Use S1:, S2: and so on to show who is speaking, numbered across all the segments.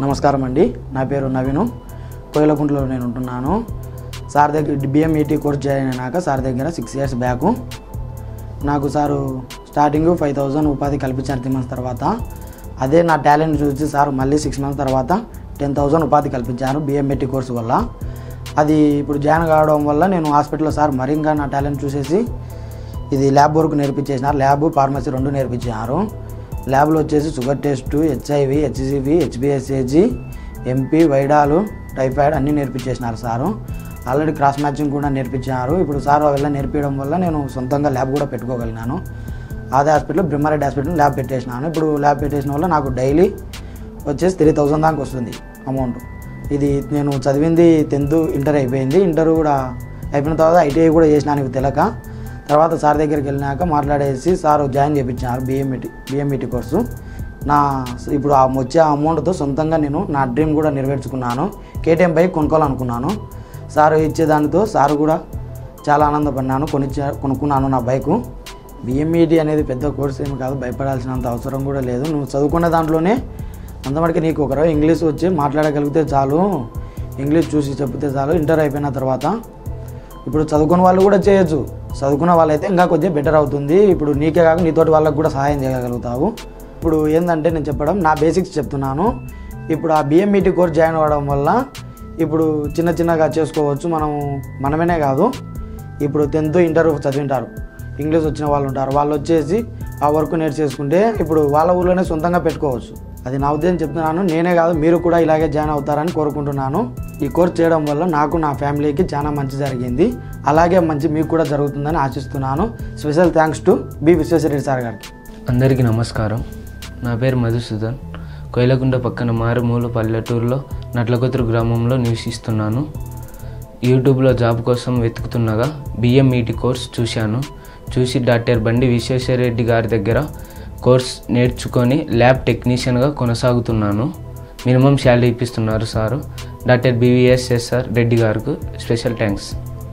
S1: నమస్కారం అండి నా పేరు నవీను కోయిలకుంటలో నేను ఉంటున్నాను సార్ దగ్గర బిఎంఈటీ కోర్స్ జాయిన్ అయినాక సార్ దగ్గర సిక్స్ ఇయర్స్ బ్యాక్ నాకు సారు స్టార్టింగ్ ఫైవ్ థౌజండ్ ఉపాధి కల్పించారు త్రీ మంత్స్ తర్వాత అదే నా టాలెంట్ చూసి సార్ మళ్ళీ సిక్స్ మంత్స్ తర్వాత టెన్ థౌజండ్ ఉపాధి కల్పించారు బిఎంఈటీ కోర్సు వల్ల అది ఇప్పుడు జాయిన్ కావడం వల్ల నేను హాస్పిటల్లో సార్ మరి ఇంకా నా టాలెంట్ చూసేసి ఇది ల్యాబ్ వర్క్ నేర్పించేసినారు ల్యాబ్ ఫార్మసీ రెండు నేర్పించారు ల్యాబ్లో వచ్చేసి షుగర్ టెస్ట్ హెచ్ఐవి హెచ్సివి హెచ్బిఎస్ఏజీ ఎంపీ వైడాలు టైఫాయిడ్ అన్నీ నేర్పించేసినారు సారు ఆల్రెడీ క్రాస్ మ్యాచింగ్ కూడా నేర్పించారు ఇప్పుడు సార్ అವೆಲ್ಲ నేర్పించడం వల్ల నేను సొంతంగా ల్యాబ్ కూడా పెట్టుకోగలిగినాను అదే హాస్పిటల్ బ్రహ్మారెడ్డి హాస్పిటల్ ల్యాబ్ పెట్టేసినాను ఇప్పుడు ల్యాబ్ పెట్టేసిన వల్ల నాకు డైలీ వచ్చేసి త్రీ థౌజండ్ దాకా వస్తుంది అమౌంట్ ఇది నేను చదివింది టెన్త్ ఇంటర్ అయిపోయింది ఇంటర్ కూడా అయిపోయిన తర్వాత ఐటీఐ కూడా చేసినాను ఇవి తెలక తర్వాత సార్ దగ్గరికి వెళ్ళినాక మాట్లాడేసి సార్ జాయిన్ చేయించినారు బిఎంఈటీ బిఎంఈటీ కోర్సు నా ఇప్పుడు ఆ వచ్చే అమౌంట్తో సొంతంగా నేను నా డ్రీమ్ కూడా నెరవేర్చుకున్నాను కేటీఎం బైక్ కొనుక్కోవాలనుకున్నాను సార్ ఇచ్చే దానితో సార్ కూడా చాలా ఆనందపడినాను కొనిచ్చా కొనుక్కున్నాను నా బైకు బిఎంఈటీ అనేది పెద్ద కోర్స్ ఏమి కాదు భయపడాల్సినంత అవసరం కూడా లేదు నువ్వు చదువుకున్న దాంట్లోనే అంతమటికి నీకు ఒకరో ఇంగ్లీష్ వచ్చి మాట్లాడగలిగితే చాలు ఇంగ్లీష్ చూసి చెప్తే చాలు ఇంటర్ అయిపోయిన తర్వాత ఇప్పుడు చదువుకున్న వాళ్ళు కూడా చేయొచ్చు చదువుకున్న వాళ్ళైతే ఇంకా కొద్దిగా బెటర్ అవుతుంది ఇప్పుడు నీకే కాక నీతోటి వాళ్ళకి కూడా సహాయం చేయగలుగుతావు ఇప్పుడు ఏంటంటే నేను చెప్పడం నా బేసిక్స్ చెప్తున్నాను ఇప్పుడు ఆ బిఎంఈటీ కోర్స్ జాయిన్ అవ్వడం వల్ల ఇప్పుడు చిన్న చిన్నగా చేసుకోవచ్చు మనం మనమేనే కాదు ఇప్పుడు టెన్త్ ఇంటర్ చదివింటారు ఇంగ్లీష్ వచ్చిన వాళ్ళు ఉంటారు వాళ్ళు వచ్చేసి ఆ వర్క్ నేర్చేసుకుంటే ఇప్పుడు వాళ్ళ ఊర్లోనే సొంతంగా పెట్టుకోవచ్చు అది నా ఉద్దేశం చెప్తున్నాను నేనే కాదు మీరు కూడా ఇలాగే జాయిన్ అవుతారని కోరుకుంటున్నాను ఈ కోర్స్ చేయడం వల్ల నాకు నా ఫ్యామిలీకి చాలా మంచి జరిగింది అలాగే మంచి మీకు కూడా జరుగుతుందని ఆశిస్తున్నాను special thanks to B Visweswara Reddy sir గారికి
S2: అందరికీ నమస్కారం నా పేరు మధుసూదన్ కొయిలకుంట పక్కన మారుమూల పల్లెటూరులో నట్లకొతురు గ్రామంలో నివసిస్తున్నాను యూట్యూబ్లో జాబ్ కోసం వెతుకుతుండగా బిఎంఈటి కోర్స్ చూశాను చూసి డాక్టర్ బండి విశ్వేశ్వరరెడ్డి గారి దగ్గర కోర్స్ నేర్చుకొని ల్యాబ్ టెక్నీషియన్గా కొనసాగుతున్నాను మినిమం శాలరీ ఇప్పిస్తున్నారు సారు డాక్టర్ బివిఎస్ఎస్ఆర్ రెడ్డి గారికి స్పెషల్ థ్యాంక్స్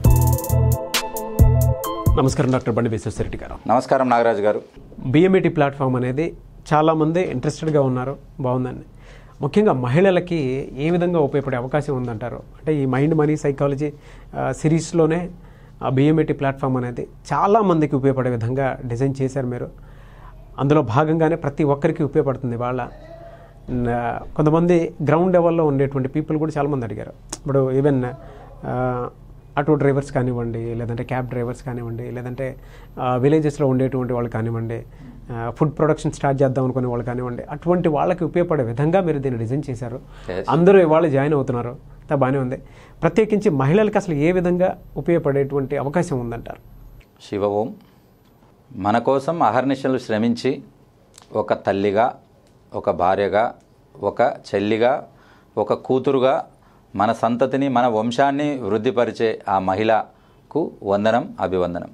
S3: నమస్కారం డాక్టర్ బండి విశ్వేశ్వరరెడ్డి గారు
S4: నమస్కారం నాగరాజు గారు
S3: బిఎంఈటీ ప్లాట్ఫామ్ అనేది చాలామంది ఇంట్రెస్టెడ్గా ఉన్నారు బాగుందండి ముఖ్యంగా మహిళలకి ఏ విధంగా ఉపయోగపడే అవకాశం ఉందంటారు అంటే ఈ మైండ్ మనీ సైకాలజీ ఆ, సిరీస్లోనే ఆ బిఎంఈటీ ప్లాట్ఫామ్ అనేది చాలామందికి ఉపయోగపడే విధంగా డిజైన్ చేశారు మీరు అందులో భాగంగానే ప్రతి ఒక్కరికి ఉపయోగపడుతుంది వాళ్ళ న- కొంతమంది గ్రౌండ్ లెవెల్లో ఉండేటువంటి పీపుల్ కూడా చాలామంది అడిగారు ఇప్పుడు ఈవెన్ ఆటో డ్రైవర్స్ కానివ్వండి లేదంటే క్యాబ్ డ్రైవర్స్ కానివ్వండి లేదంటే విలేజెస్లో ఉండేటువంటి వాళ్ళు కానివ్వండి ఫుడ్ ప్రొడక్షన్ స్టార్ట్ చేద్దాం అనుకునే వాళ్ళు కానివ్వండి అటువంటి వాళ్ళకి ఉపయోగపడే విధంగా మీరు దీన్ని డిజైన్ చేశారు
S4: Yes.
S3: అందరూ ఇవాళ జాయిన్ అవుతున్నారు అంతా బాగానే ఉంది ప్రత్యేకించి మహిళలకు అసలు ఏ విధంగా ఉపయోగపడేటువంటి అవకాశం ఉందంటారు
S4: శివ ఓం మన కోసం అహర్నిశలు శ్రమించి ఒక తల్లిగా ఒక భార్యగా ఒక చెల్లిగా ఒక కూతురుగా మన సంతతిని మన వంశాన్ని వృద్ధిపరిచే ఆ మహిళకు వందనం అభివందనం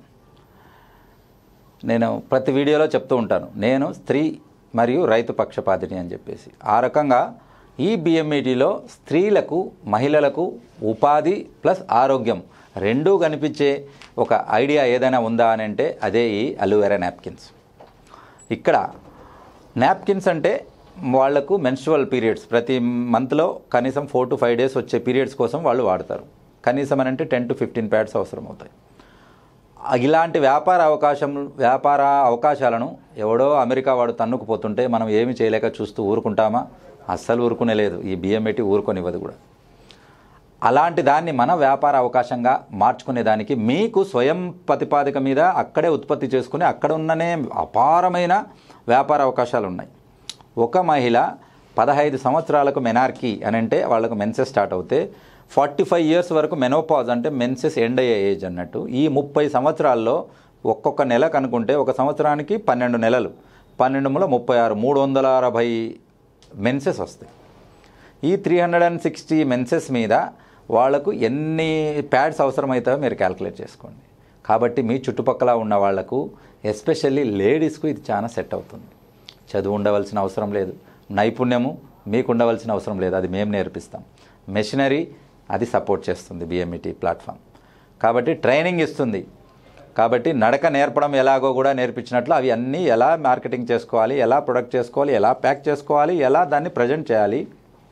S4: నేను ప్రతి వీడియోలో చెప్తూ ఉంటాను నేను స్త్రీ మరియు రైతు పక్షపాతిని అని చెప్పేసి ఆ రకంగా ఈ బిఎంఈటీలో స్త్రీలకు మహిళలకు ఉపాధి ప్లస్ ఆరోగ్యం రెండూ కనిపించే ఒక ఐడియా ఏదైనా ఉందా అని అంటే అదే ఈ అలోవెరా నాప్కిన్స్ ఇక్కడ నాప్కిన్స్ అంటే వాళ్లకు మెన్స్ట్రువల్ పీరియడ్స్ ప్రతి మంత్లో కనీసం ఫోర్ టు ఫైవ్ డేస్ వచ్చే పీరియడ్స్ కోసం వాళ్ళు వాడతారు కనీసం అని అంటే టెన్ టు ఫిఫ్టీన్ ప్యాడ్స్ అవసరం అవుతాయి ఇలాంటి వ్యాపార అవకాశం వ్యాపార అవకాశాలను ఎవడో అమెరికా వాడు తన్నుకుపోతుంటే మనం ఏమి చేయలేక చూస్తూ ఊరుకుంటామా అస్సలు ఊరుకునే లేదు ఈ బియ్యం ఊరుకొనివ్వదు కూడా అలాంటి దాన్ని మన వ్యాపార అవకాశంగా మార్చుకునే దానికి మీకు స్వయం ప్రతిపాదిక మీద అక్కడే ఉత్పత్తి చేసుకుని అక్కడ ఉన్ననే అపారమైన వ్యాపార అవకాశాలు ఉన్నాయి ఒక మహిళ పదహైదు సంవత్సరాలకు మెనార్కీ అని అంటే వాళ్ళకు మెన్సెస్ స్టార్ట్ అవుతే ఫార్టీ ఫైవ్ ఇయర్స్ వరకు మెనోపాజ్ అంటే మెన్సెస్ ఎండ్ అయ్యే ఏజ్ అన్నట్టు ఈ ముప్పై సంవత్సరాల్లో ఒక్కొక్క నెల కనుక్కుంటే ఒక సంవత్సరానికి పన్నెండు నెలలు పన్నెండు మూల ముప్పై ఆరు మూడు వందల అరవై మెన్సెస్ వస్తాయి ఈ three hundred and sixty menses మీద వాళ్లకు ఎన్ని ప్యాడ్స్ అవసరమవుతాయో మీరు క్యాల్కులేట్ చేసుకోండి కాబట్టి మీ చుట్టుపక్కల ఉన్న వాళ్లకు ఎస్పెషల్లీ లేడీస్కు ఇది చాలా సెట్ అవుతుంది చదువు ఉండవలసిన అవసరం లేదు నైపుణ్యము మీకు ఉండవలసిన అవసరం లేదు అది మేము నేర్పిస్తాం మెషినరీ అది సపోర్ట్ చేస్తుంది బిఎంఈటీ ప్లాట్ఫామ్ కాబట్టి ట్రైనింగ్ ఇస్తుంది కాబట్టి నడక నేర్పడం ఎలాగో కూడా నేర్పించినట్లు అవి అన్నీ ఎలా మార్కెటింగ్ చేసుకోవాలి ఎలా ప్రొడక్ట్ చేసుకోవాలి ఎలా ప్యాక్ చేసుకోవాలి ఎలా దాన్ని ప్రజెంట్ చేయాలి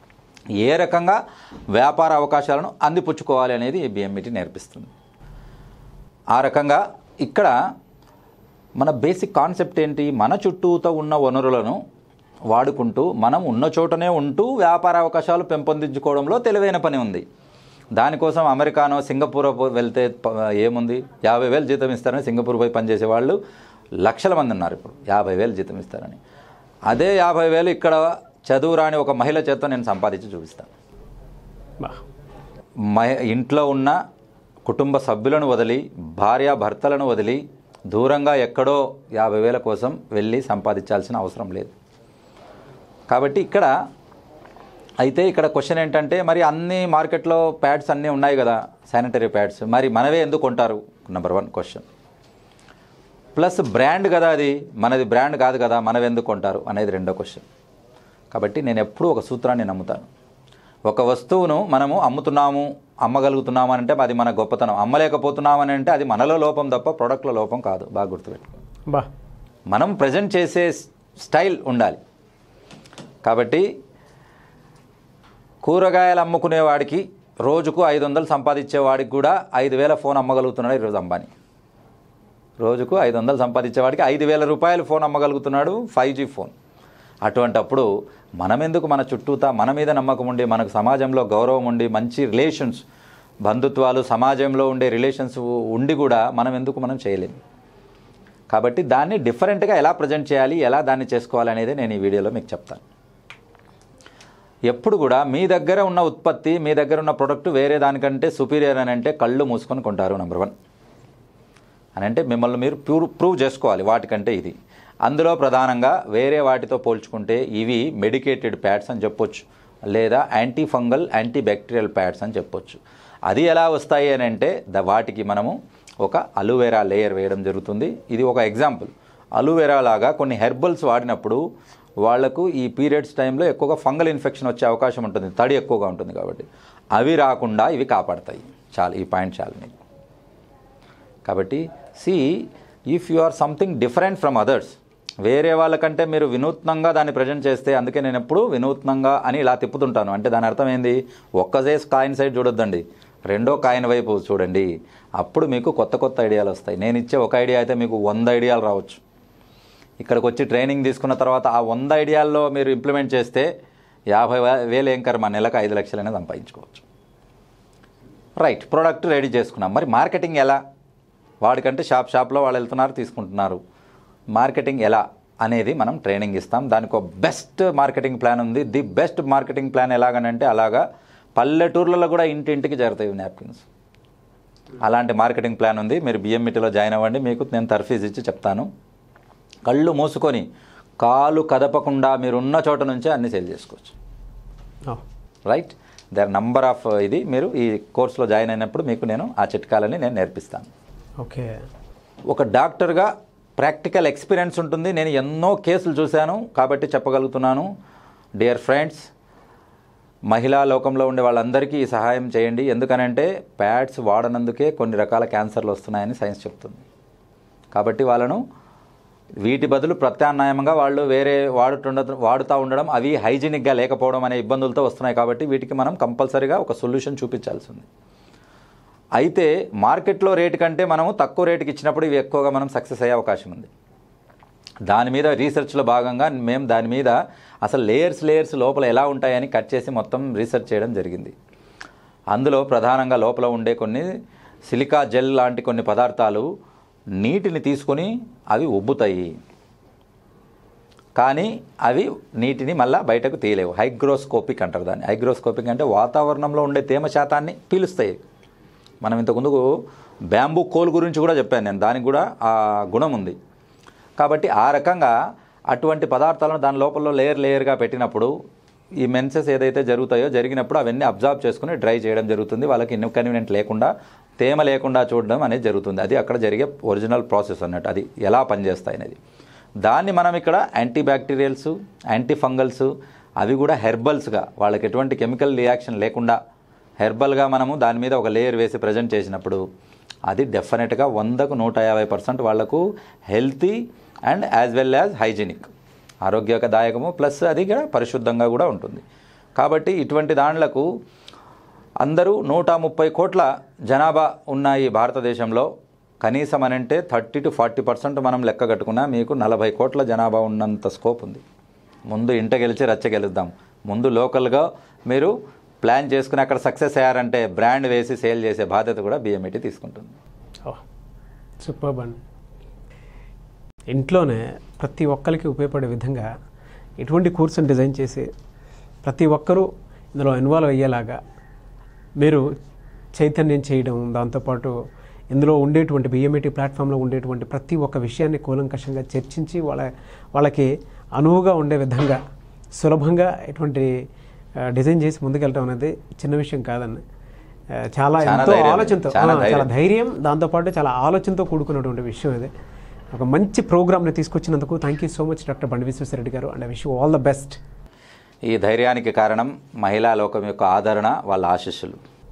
S4: ఏ రకంగా వ్యాపార అవకాశాలను అందిపుచ్చుకోవాలి అనేది ఈ బిఎంఈటీ నేర్పిస్తుంది ఆ రకంగా ఇక్కడ మన బేసిక్ కాన్సెప్ట్ ఏంటి మన చుట్టూతో ఉన్న వనరులను వాడుకుంటూ మనం ఉన్న చోటనే ఉంటూ వ్యాపార అవకాశాలు పెంపొందించుకోవడంలో తెలివైన పని ఉంది దానికోసం అమెరికానో సింగపూర్ వెళ్తే ప- ఏముంది యాభై వేలు జీతం ఇస్తారని సింగపూర్ పోయి పనిచేసే వాళ్ళు లక్షల మంది ఉన్నారు ఇప్పుడు యాభై వేలు జీతం ఇస్తారని అదే యాభై వేలు ఇక్కడ చదువు రాని ఒక మహిళ చేత నేను సంపాదించి చూపిస్తాను
S3: బా
S4: మహ ఇంట్లో ఉన్న కుటుంబ సభ్యులను వదిలి భార్య భర్తలను వదిలి దూరంగా ఎక్కడో యాభై వేల కోసం వెళ్ళి సంపాదించాల్సిన అవసరం లేదు కాబట్టి ఇక్కడ అయితే ఇక్కడ క్వశ్చన్ ఏంటంటే మరి అన్ని మార్కెట్లో ప్యాడ్స్ అన్నీ ఉన్నాయి కదా శానిటరీ ప్యాడ్స్ మరి మనవే ఎందుకు కొంటారు number one question plus brand కదా అది మనది బ్రాండ్ కాదు కదా మనవి ఎందుకు కొంటారు అనేది రెండో క్వశ్చన్ కాబట్టి నేను ఎప్పుడూ ఒక సూత్రాన్ని నమ్ముతాను ఒక వస్తువును మనము అమ్ముతున్నాము అమ్మగలుగుతున్నాము అని అంటే అది మన గొప్పతనం అమ్మలేకపోతున్నాము అని అంటే అది మనలో లోపం తప్ప ప్రోడక్ట్లో లోపం కాదు బాగా గుర్తుపెట్టుకో
S3: బా
S4: మనం ప్రజెంట్ చేసే స్టైల్ ఉండాలి కాబట్టి కూరగాయలు అమ్ముకునేవాడికి రోజుకు ఐదు వందలు సంపాదించేవాడికి కూడా ఐదు వేల ఫోన్ అమ్మగలుగుతున్నాడు ఈరోజు అంబానీ రోజుకు ఐదు వందలు సంపాదించేవాడికి ఐదు వేల రూపాయలు ఫోన్ అమ్మగలుగుతున్నాడు ఫైవ్ జీ ఫోన్ అటువంటప్పుడు మనం ఎందుకు మన చుట్టూతా మన మీద నమ్మకం ఉండి మనకు సమాజంలో గౌరవం ఉండి మంచి రిలేషన్స్ బంధుత్వాలు సమాజంలో ఉండే రిలేషన్స్ ఉండి కూడా మనం ఎందుకు మనం చేయలేము కాబట్టి దాన్ని డిఫరెంట్గా ఎలా ప్రజెంట్ చేయాలి ఎలా దాన్ని చేసుకోవాలి అనేది నేను ఈ వీడియోలో మీకు చెప్తాను ఎప్పుడు కూడా మీ దగ్గర ఉన్న ఉత్పత్తి మీ దగ్గర ఉన్న ప్రోడక్ట్ వేరే దానికంటే సుపీరియర్ అని అంటే కళ్ళు మూసుకొని కొంటారు నెంబర్ వన్ అని అంటే మిమ్మల్ని మీరు ప్రూవ్ ప్రూవ్ చేసుకోవాలి వాటికంటే ఇది అందులో ప్రధానంగా వేరే వాటితో పోల్చుకుంటే ఇవి మెడికేటెడ్ ప్యాడ్స్ అని చెప్పొచ్చు లేదా anti fungal anti bacterial pads అని చెప్పొచ్చు అది ఎలా వస్తాయి అని అంటే ద వాటికి మనము ఒక అలోవెరా లేయర్ వేయడం జరుగుతుంది ఇది ఒక ఎగ్జాంపుల్ అలోవెరా లాగా కొన్ని హెర్బల్స్ వాడినప్పుడు వాళ్లకు ఈ పీరియడ్స్ టైంలో ఎక్కువగా ఫంగల్ ఇన్ఫెక్షన్ వచ్చే అవకాశం ఉంటుంది తడి ఎక్కువగా ఉంటుంది కాబట్టి అవి రాకుండా ఇవి కాపాడతాయి చాలు ఈ పాయింట్ చాలు మీకు కాబట్టి see if you are something different from others వేరే వాళ్ళకంటే మీరు వినూత్నంగా దాన్ని ప్రజెంట్ చేస్తే అందుకే నేను ఎప్పుడు వినూత్నంగా అని ఇలా తిప్పుతుంటాను అంటే దాని అర్థం ఏంది ఒక్కసే కాయిన్ సైడ్ చూడొద్దండి రెండో కాయిన్ వైపు చూడండి అప్పుడు మీకు కొత్త కొత్త ఐడియాలు వస్తాయి నేను ఇచ్చే ఒక ఐడియా అయితే మీకు వంద ఐడియాలు రావచ్చు ఇక్కడికి వచ్చి ట్రైనింగ్ తీసుకున్న తర్వాత ఆ వంద ఐడియాల్లో మీరు ఇంప్లిమెంట్ చేస్తే యాభై వే- వేలు ఏం కర్మ నెలకు ఐదు లక్షలైనా సంపాదించుకోవచ్చు రైట్ ప్రోడక్ట్ రెడీ చేసుకున్నాం మరి మార్కెటింగ్ ఎలా వాడికంటే షాప్ షాప్లో వాళ్ళు వెళ్తున్నారు తీసుకుంటున్నారు మార్కెటింగ్ ఎలా అనేది మనం ట్రైనింగ్ ఇస్తాం దానికి ఒక బెస్ట్ మార్కెటింగ్ ప్లాన్ ఉంది ది బెస్ట్ మార్కెటింగ్ ప్లాన్ ఎలాగనంటే అలాగా పల్లెటూర్లలో కూడా ఇంటింటికి జరుగుతాయి నాప్కిన్స్ అలాంటి మార్కెటింగ్ ప్లాన్ ఉంది మీరు బిఎంఈటీలో జాయిన్ అవ్వండి మీకు నేను తర్ఫీజ్ ఇచ్చి చెప్తాను కళ్ళు మూసుకొని కాలు కదపకుండా మీరు ఉన్న చోట నుంచే అన్ని సేల్ చేసుకోవచ్చు
S3: oh,
S4: right there number of ఇది మీరు ఈ కోర్సులో జాయిన్ అయినప్పుడు మీకు నేను ఆ చిట్కాలని నేను నేర్పిస్తాను
S3: ఓకే
S4: ఒక డాక్టర్గా ప్రాక్టికల్ ఎక్స్పీరియన్స్ ఉంటుంది నేను ఎన్నో కేసులు చూశాను కాబట్టి చెప్పగలుగుతున్నాను డియర్ ఫ్రెండ్స్ మహిళా లోకంలో ఉండే వాళ్ళందరికీ ఈ సహాయం చేయండి ఎందుకనంటే ప్యాడ్స్ వాడనందుకే కొన్ని రకాల క్యాన్సర్లు వస్తున్నాయని సైన్స్ చెప్తుంది కాబట్టి వాళ్ళను వీటి బదులు ప్రత్యామ్నాయంగా వాళ్ళు వేరే వాడుతుండ వాడుతూ ఉండడం అవి హైజీనిక్గా లేకపోవడం అనే ఇబ్బందులతో వస్తున్నాయి కాబట్టి వీటికి మనం కంపల్సరీగా ఒక సొల్యూషన్ చూపించాల్సి ఉంది అయితే మార్కెట్లో రేటు కంటే మనము తక్కువ రేటుకి ఇచ్చినప్పుడు ఇవి ఎక్కువగా మనం సక్సెస్ అయ్యే అవకాశం ఉంది దాని మీద రీసెర్చ్లో భాగంగా మేము దాని మీద అసలు లేయర్స్ లేయర్స్ లోపల ఎలా ఉంటాయని కట్ చేసి మొత్తం రీసెర్చ్ చేయడం జరిగింది అందులో ప్రధానంగా లోపల ఉండే కొన్ని సిలికా జెల్ లాంటి కొన్ని పదార్థాలు నీటిని తీసుకొని అవి ఉబ్బుతాయి కానీ అవి నీటిని మళ్ళీ బయటకు తీయలేవు హైగ్రోస్కోపిక్ అంటారు దాన్ని హైగ్రోస్కోపిక్ అంటే వాతావరణంలో ఉండే తేమ శాతాన్ని పీలుస్తాయి మనం ఇంతకుముందు బ్యాంబూ కోల్ గురించి కూడా చెప్పాను నేను దానికి కూడా ఆ గుణం ఉంది కాబట్టి ఆ రకంగా అటువంటి పదార్థాలను దాని లోపల లేయర్ లేయర్గా పెట్టినప్పుడు ఈ మెన్సెస్ ఏదైతే జరుగుతాయో జరిగినప్పుడు అవన్నీ అబ్జార్బ్ చేసుకుని డ్రై చేయడం జరుగుతుంది వాళ్ళకి ఇన్కన్వీనియంట్ లేకుండా తేమ లేకుండా చూడడం అనేది జరుగుతుంది అది అక్కడ జరిగే ఒరిజినల్ ప్రాసెస్ అన్నట్టు అది ఎలా పనిచేస్తాయి అనేది దాన్ని మనం ఇక్కడ యాంటీ బ్యాక్టీరియల్స్ యాంటీ ఫంగల్స్ అవి కూడా హెర్బల్స్గా వాళ్ళకి ఎటువంటి కెమికల్ రియాక్షన్ లేకుండా హెర్బల్గా మనము దాని మీద ఒక లేయర్ వేసి ప్రజెంట్ చేసినప్పుడు అది డెఫినెట్గా వందకు నూట యాభై పర్సెంట్ వాళ్లకు healthy and as well as hygienic ఆరోగ్యదాయకము ప్లస్ అది కూడా పరిశుద్ధంగా కూడా ఉంటుంది కాబట్టి ఇటువంటి దాండ్లకు అందరూ నూట ముప్పై కోట్ల జనాభా ఉన్న ఈ భారతదేశంలో కనీసం అని అంటే థర్టీ టు ఫార్టీ పర్సెంట్ మనం లెక్క కట్టుకున్నా మీకు నలభై కోట్ల జనాభా ఉన్నంత స్కోప్ ఉంది ముందు ఇంట గెలిచి రచ్చ గెలుద్దాం ముందు లోకల్గా మీరు ప్లాన్ చేసుకుని అక్కడ సక్సెస్ అయ్యారంటే బ్రాండ్ వేసి సేల్ చేసే బాధ్యత కూడా బిఎంఈటీ తీసుకుంటుంది
S3: సూపర్ అండి ఇంట్లోనే ప్రతి ఒక్కరికి ఉపయోగపడే విధంగా ఎటువంటి కోర్సును డిజైన్ చేసి ప్రతి ఒక్కరూ ఇందులో ఇన్వాల్వ్ అయ్యేలాగా మీరు చైతన్యం చేయడం దాంతోపాటు ఇందులో ఉండేటువంటి బిఎంఈటీ ప్లాట్ఫామ్లో ఉండేటువంటి ప్రతి ఒక్క విషయాన్ని కూలంకషంగా చర్చించి వాళ్ళ వాళ్ళకి అనువుగా ఉండే విధంగా సులభంగా ఎటువంటి ఆ, డిజైన్ చేసి ముందుకెళ్ళడం అనేది చిన్న విషయం కాదండి ఆ, చాలా
S4: చాలా
S3: ఎంతో
S4: ధైర్యం.
S3: ఆలోచనతో
S4: చాలా
S3: ఆ, చాలా
S4: ధైర్యం.
S3: ధైర్యం దాంతోపాటు చాలా ఆలోచనతో కూడుకున్నటువంటి విషయం ఇది ఒక మంచి ప్రోగ్రామ్ని తీసుకొచ్చినందుకు thank you so much doctor Bandi Visweswara Reddy గారు and I wish all the best
S4: ఈ ధైర్యానికి కారణం మహిళా లోకం యొక్క ఆదరణ వాళ్ళ ఆశీస్సులు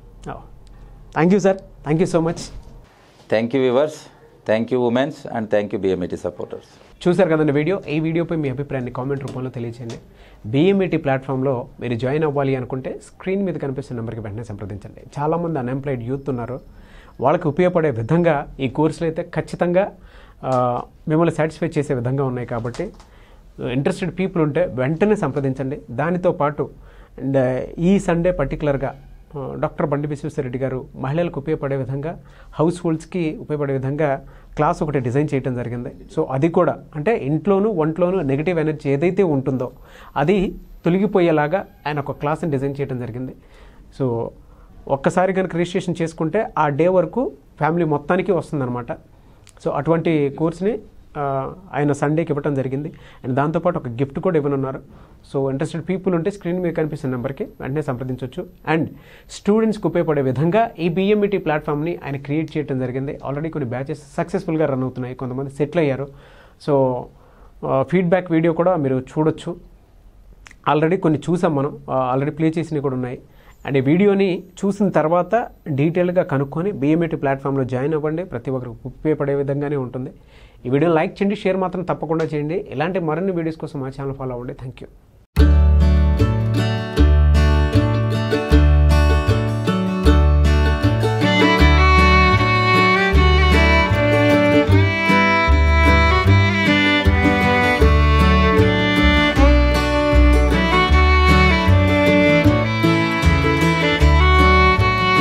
S3: thank you sir thank you so much
S4: thank you viewers thank you women's and thank you BMET supporters
S3: చూశారు కదండి వీడియో ఈ వీడియోపై మీ అభిప్రాయాన్ని కామెంట్ రూపంలో తెలియజేయండి బిఎంఈటీ ప్లాట్ఫామ్లో మీరు జాయిన్ అవ్వాలి అనుకుంటే స్క్రీన్ మీద కనిపిస్తున్న నెంబర్కి వెంటనే సంప్రదించండి చాలామంది అన్ఎంప్లాయిడ్ యూత్ ఉన్నారు వాళ్ళకి ఉపయోగపడే విధంగా ఈ కోర్సులు అయితే ఖచ్చితంగా ఆ, మిమ్మల్ని సాటిస్ఫై చేసే విధంగా ఉన్నాయి కాబట్టి ఇంట్రెస్టెడ్ పీపుల్ ఉంటే వెంటనే సంప్రదించండి దానితో పాటు అండ్ ఈ సండే పర్టికులర్గా ఆ, డాక్టర్ బండి విశ్వేశ్వరరెడ్డి గారు మహిళలకు ఉపయోగపడే విధంగా హౌస్ హోల్డ్స్కి ఉపయోగపడే విధంగా క్లాస్ ఒకటి డిజైన్ చేయడం జరిగింది సో అది కూడా అంటే ఇంట్లోనూ ఒంట్లోనూ నెగిటివ్ ఎనర్జీ ఏదైతే ఉంటుందో అది తొలగిపోయేలాగా ఆయన ఒక క్లాస్ని డిజైన్ చేయడం జరిగింది సో ఒక్కసారి కనుక రిజిస్ట్రేషన్ చేసుకుంటే ఆ డే వరకు ఫ్యామిలీ మొత్తానికి వస్తుందన్నమాట సో అటువంటి కోర్స్ని ఆ, ఆయన సండేకి ఇవ్వడం జరిగింది అండ్ దాంతోపాటు ఒక గిఫ్ట్ కూడా ఇవ్వనున్నారు సో ఇంట్రెస్టెడ్ పీపుల్ ఉంటే స్క్రీన్ మీద కనిపిస్తున్న నెంబర్కి వెంటనే సంప్రదించవచ్చు అండ్ స్టూడెంట్స్కి ఉపయోగపడే విధంగా ఈ బిఎంఈటీ ప్లాట్ఫామ్ని ఆయన క్రియేట్ చేయడం జరిగింది ఆల్రెడీ కొన్ని బ్యాచెస్ సక్సెస్ఫుల్గా రన్ అవుతున్నాయి కొంతమంది సెటిల్ అయ్యారు సో ఫీడ్బ్యాక్ వీడియో కూడా మీరు చూడొచ్చు ఆల్రెడీ కొన్ని చూసాం మనం ఆల్రెడీ ప్లే చేసినవి కూడా ఉన్నాయి అండ్ ఈ వీడియోని చూసిన తర్వాత డీటెయిల్గా కనుక్కొని బిఎంఏటీ ప్లాట్ఫామ్లో జాయిన్ అవ్వండి ప్రతి ఒక్కరికి ఉపయోగపడే విధంగానే ఉంటుంది ఈ వీడియోని లైక్ చేయండి షేర్ మాత్రం తప్పకుండా చేయండి ఇలాంటి మరిన్ని వీడియోస్ కోసం మా ఛానల్ ఫాలో అవ్వండి థ్యాంక్ యూ